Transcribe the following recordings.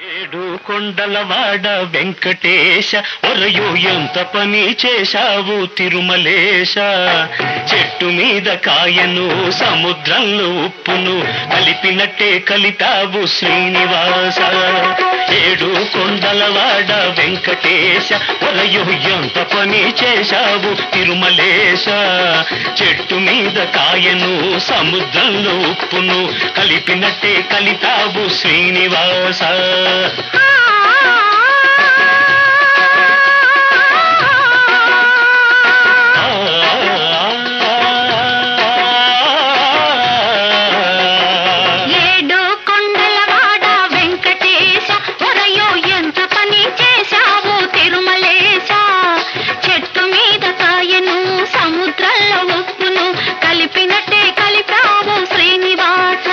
ఏడు కొండలవాడ వెంకటేశ ఒరయో ఎంత పని చేశావు తిరుమలేశ చెట్టు మీద కాయను సముద్రంలో ఉప్పును కలిపినట్టే కలిపావు శ్రీనివాస ఏడు కొండలవాడ వెంకటేశ ఒరయో ఎంత పని చేశావు తిరుమలేశ చెట్టు మీద కాయను సముద్రంలో ఉప్పును కలిపినట్టే కలిపావు శ్రీనివాస ఏడు కొండలవాడ వెంకటేశ ఒరయో ఎంత పని చేశావు తిరుమలేశ చెట్టు మీద కాయను సముద్రంలో ఉప్పును కలిపినట్టే కలిపావు శ్రీనివాస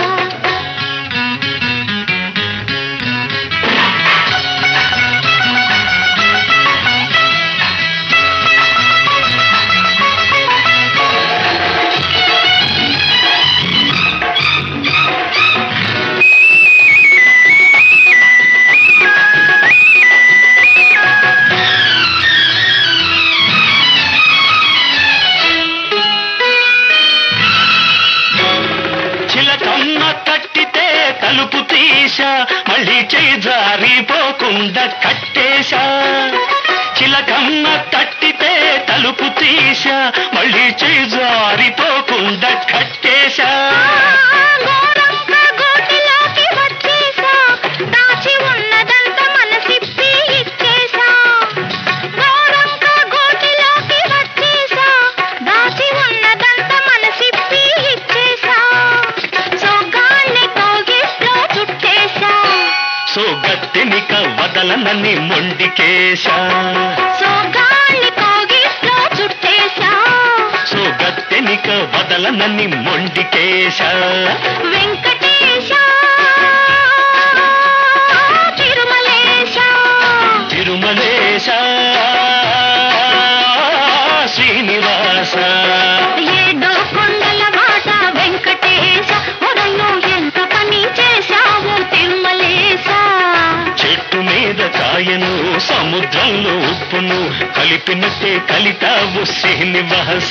చిలకమ్మ తట్టితే తలుపు తీసా మళ్ళీ చేయి జారిపోకుండా కట్టేశా చిలకమ్మ తట్టితే తలుపు తీసా మళ్ళీ చేయి జారిపోకుండా కట్టేశా గోరంక గోటిలోకి వచ్చేసా దాచి ఉన్నదంతా మనసిప్పి ఇచ్చేసా గోరంక గోటిలోకి వచ్చేసా దాచి ఉన్నదంతా మనసిప్పి ఇచ్చేసా సోగాన్ని కోగిట్లో చుట్టేసా సో గత్తెనిక వదలనని మొండికేశా సోగాన్ని కోగిట్లో చుట్టేసా సో గత్తెనిక వదలనని మొండికేశా వెంకటేశ తిరుమలేశ తిరుమలేశ శ్రీనివాస ఏడు కొండల వాట వెంకటేశ ఒరయో ఎంత పని చేశావు తిరుమలేశ చెట్టు మీద కాయను సముద్రంలో ఉప్పును కలిపినట్టే కలితావు శ్రీనివాస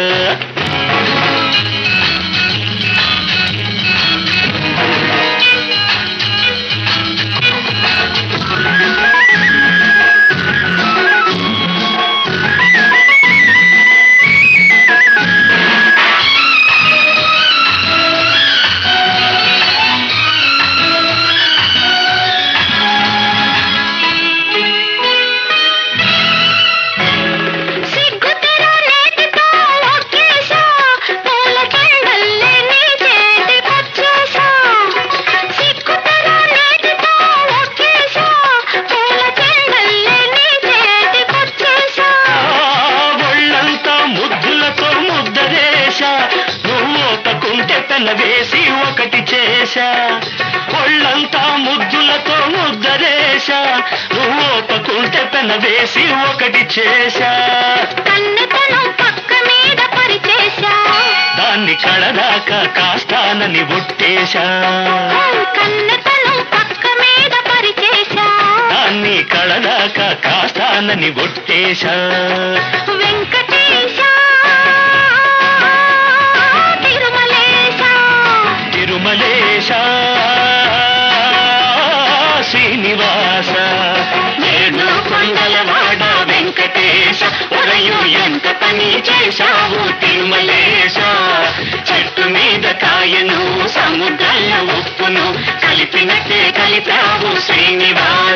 సిగ్గుతెర నేటితో ఒక్కేశా పూల చెండల్లే నీ చేతికొచ్చేశా సిగ్గుతెర నేటితో ఒక్కేశా పూల చెండల్లే నీ చేతికొచ్చేశా ఒళ్ళంతా ముద్దులతో ముద్దరేశ నువ్వు ఒప్పుకుంటే పెన వేసి ఒకటి చేశా ఒళ్ళంతా ముద్దులతో ముద్దరేశ నువ్వు ఒప్పుకుంటే పెన వేసి ఒకటి చేశా కన్నెతనం పక్క మీద పరిచేశా దాన్ని కడదాకా కాస్తానని ఒట్టేశా కన్నెతనం పక్క మీద పరిచేశా దాన్ని కడదాకా కాస్తానని ఒట్టేశా వెంకటేశ తిరుమలేశ తిరుమలేశ శ్రీనివాస ఏడు కొండలవాడ వెంకటేశ ఒరయు ఎంత పని చేశావు తిరుమలేశ చెట్టు మీద కాయను సముద్రంలో ఉప్పును కలిపినట్టే కలిపావు శ్రీనివాస